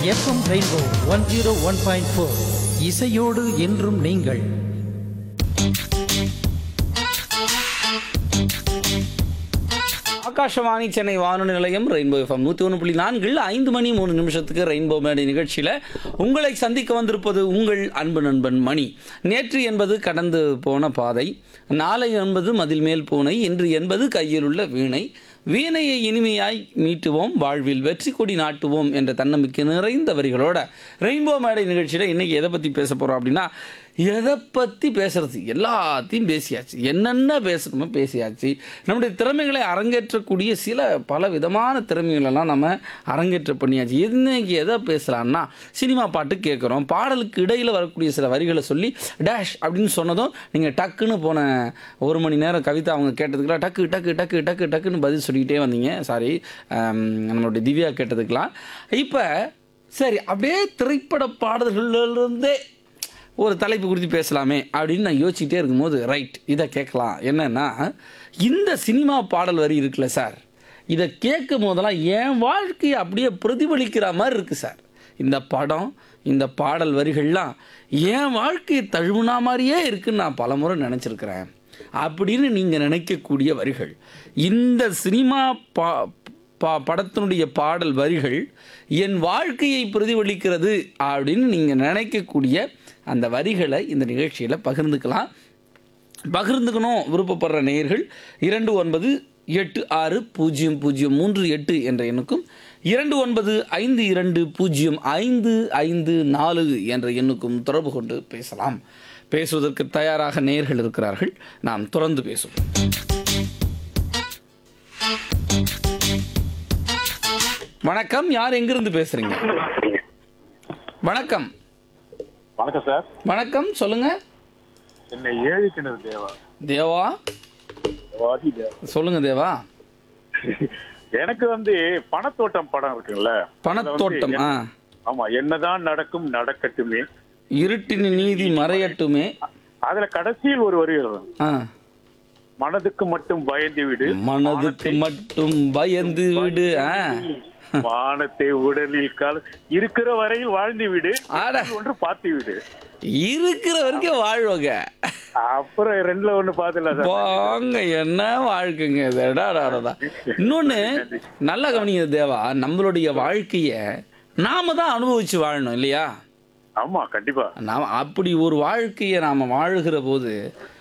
FM rainbow one zero one point four இசையோடு என்றும் நீங்கள் ஆகாஷவாணி சென்னை வானொலி நிலையம் ரெயின்போ எஃப்எம் நூற்றி ஒன்று புள்ளி நான்கில் ஐந்து மணி மூணு நிமிஷத்துக்கு ரெயின்போ மேடை நிகழ்ச்சியில் உங்களை சந்திக்க வந்திருப்பது உங்கள் அன்பு நண்பன் மணி நேற்று என்பது கடந்து போன பாதை நாளை என்பது மதில் மேல் பூனை இன்று என்பது கையில் உள்ள வீணை வீணையை இனிமையாய் மீட்டுவோம் வாழ்வில் வெற்றி கொடி நாட்டுவோம் என்ற தன்னம்பிக்கை நிறைந்த வரிகளோட ரெயின்போ மேடை நிகழ்ச்சியில் இன்னைக்கு எதை பற்றி பேச போகிறோம் அப்படின்னா எதை பற்றி பேசுறது எல்லாத்தையும் பேசியாச்சு என்னென்ன பேசணுமோ பேசியாச்சு நம்முடைய திறமைகளை அரங்கேற்றக்கூடிய சில பல விதமான திறமைகளெல்லாம் நம்ம அரங்கேற்ற பண்ணியாச்சு இன்னைக்கு எதை பேசலாம்னா சினிமா பாட்டு கேட்குறோம் பாடலுக்கு இடையில் வரக்கூடிய சில வரிகளை சொல்லி டேஷ் அப்படின்னு சொன்னதும் நீங்கள் டக்குன்னு போன ஒரு மணி நேரம் கவிதா அவங்க கேட்டதுக்கெல்லாம் டக்கு டக்கு டக்கு டக்கு டக்குன்னு பதில் சொல்லிக்கிட்டே வந்தீங்க சாரி நம்மளுடைய திவ்யா கேட்டதுக்கெல்லாம் இப்போ சரி அப்படியே திரைப்பட பாடல்கள்லேருந்தே ஒரு தலைப்பு குறித்து பேசலாமே அப்படின்னு நான் யோசிச்சுட்டே இருக்கும்போது ரைட் இதை கேட்கலாம் என்னன்னா இந்த சினிமா பாடல் வரி இருக்குல்ல சார் இதை கேட்கும் போதெல்லாம் என் வாழ்க்கையை அப்படியே பிரதிபலிக்கிற மாதிரி இருக்குது சார் இந்த படம் இந்த பாடல் வரிகள்லாம் என் வாழ்க்கையை தழுவுனா மாதிரியே இருக்குன்னு நான் பலமுறை நினச்சிருக்கிறேன் அப்படின்னு நீங்கள் நினைக்கக்கூடிய வரிகள் இந்த சினிமா பா பா படத்தினுடைய பாடல் வரிகள் என் வாழ்க்கையை பிரதிபலிக்கிறது அப்படின்னு நீங்கள் நினைக்கக்கூடிய அந்த வரிகளை இந்த நிகழ்ச்சியில் பகிர்ந்துக்கலாம் பகிர்ந்துக்கணும் விருப்பப்படுற நேயர்கள் இரண்டு ஒன்பது எட்டு ஆறு பூஜ்ஜியம் பூஜ்ஜியம் மூன்று எட்டு என்ற எண்ணுக்கும் இரண்டு ஒன்பது ஐந்து இரண்டு பூஜ்ஜியம் ஐந்து ஐந்து நாலு என்ற எண்ணுக்கும் தொடர்பு கொண்டு பேசலாம் பேசுவதற்கு தயாராக நேயர்கள் இருக்கிறார்கள் நாம் தொடர்ந்து பேசுவோம் வணக்கம் யார் எங்கிருந்து பேசுறீங்க வணக்கம் வணக்கம் சார் வணக்கம் சொல்லுங்க என்னை ஏழு கிணறு தேவா தேவா வாதி தேவா சொல்லுங்க தேவா எனக்கு வந்து பணத்தோட்டம் படம் இருக்குல்ல பணத்தோட்டம் ஆ ஆமா என்னதான் நடக்கும் நடக்கட்டுமே இருட்டின் நீதி மறையட்டுமே அதுல கடைசியில் ஒரு வரி வரும் ஆ மனதுக்கு மட்டும் பயந்து விடு மனதுக்கு மட்டும் பயந்து விடு ஆ வானத்தை உடலில் கால இருக்கிற வரையில் வாழ்ந்து விடு ஆட. ஒன்று பார்த்து விடு இருக்கிற வரைக்கும் வாழ்வங்க அப்புறம் ரெண்டுல ஒண்ணு பாத்துல சார் போங்க என்ன வாழ்க்கைங்க இது அடாடாடா. இன்னொன்னு நல்லா கவனிங்க தேவா நம்மளுடைய வாழ்க்கைய நாம தான் அனுபவிச்சு வாழணும் இல்லையா ஆமா கண்டிப்பா நாம் அப்படி ஒரு வாழ்க்கையை நாம் வாழுகிற போது